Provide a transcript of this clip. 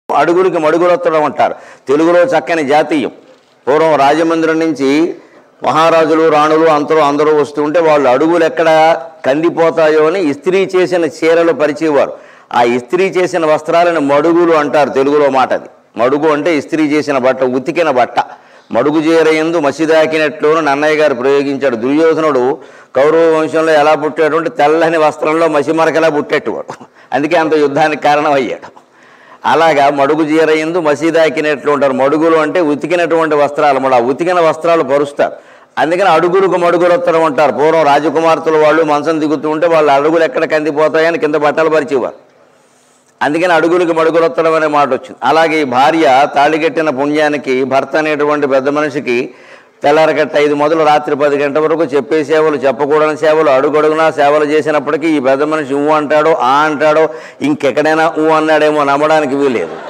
అడుగులకి మడుగులొత్తడం అంటారు తెలుగులో చక్కని జాతీయం పూర్వం రాజమందిరం నుంచి మహారాజులు రాణులు అంతరు అందరూ వస్తుంటే వాళ్ళు అడుగులు ఎక్కడ కందిపోతాయో అని ఇస్త్రీ చేసిన చీరలు పరిచేవారు ఆ ఇస్త్రీ చేసిన వస్త్రాలను మడుగులు అంటారు తెలుగులో మాట అది మడుగు అంటే ఇస్త్రీ చేసిన బట్ట ఉతికిన బట్ట మడుగు చేరయందు మసిదాకినట్లును నన్నయ్య గారు ప్రయోగించాడు దుర్యోధనుడు కౌరవ వంశంలో ఎలా పుట్టాడు అంటే తెల్లని వస్త్రంలో మసిమరకలా పుట్టేట్టువాడు అందుకే అంత యుద్ధానికి కారణం అయ్యాడు అలాగా మడుగు జీరయందు మసీదాకినట్లు ఉంటారు మడుగులు అంటే ఉతికినటువంటి వస్త్రాలు మన ఆ ఉతికిన వస్త్రాలు పరుస్తారు అందుకని అడుగులకు మడుగులొత్తడం అంటారు పూర్వం రాజకుమార్తెలు వాళ్ళు మంచం దిగుతూ ఉంటే వాళ్ళ అడుగులు ఎక్కడ కందిపోతాయని కింద బట్టలు పరిచేవారు అందుకని అడుగులకు మడుగులొత్తడం అనే మాట వచ్చింది అలాగే ఈ భార్య తాళిగట్టిన పుణ్యానికి భర్త అనేటువంటి పెద్ద మనిషికి తెల్లారగట్ట ఐదు మొదలు రాత్రి పది గంటల వరకు చెప్పే సేవలు చెప్పకూడని సేవలు అడుగడుగునా సేవలు చేసినప్పటికీ ఈ పెద్ద మనిషి ఊ అంటాడో ఆ అంటాడో ఇంకెక్కడైనా ఊ అన్నాడేమో నమ్మడానికి వీలేదు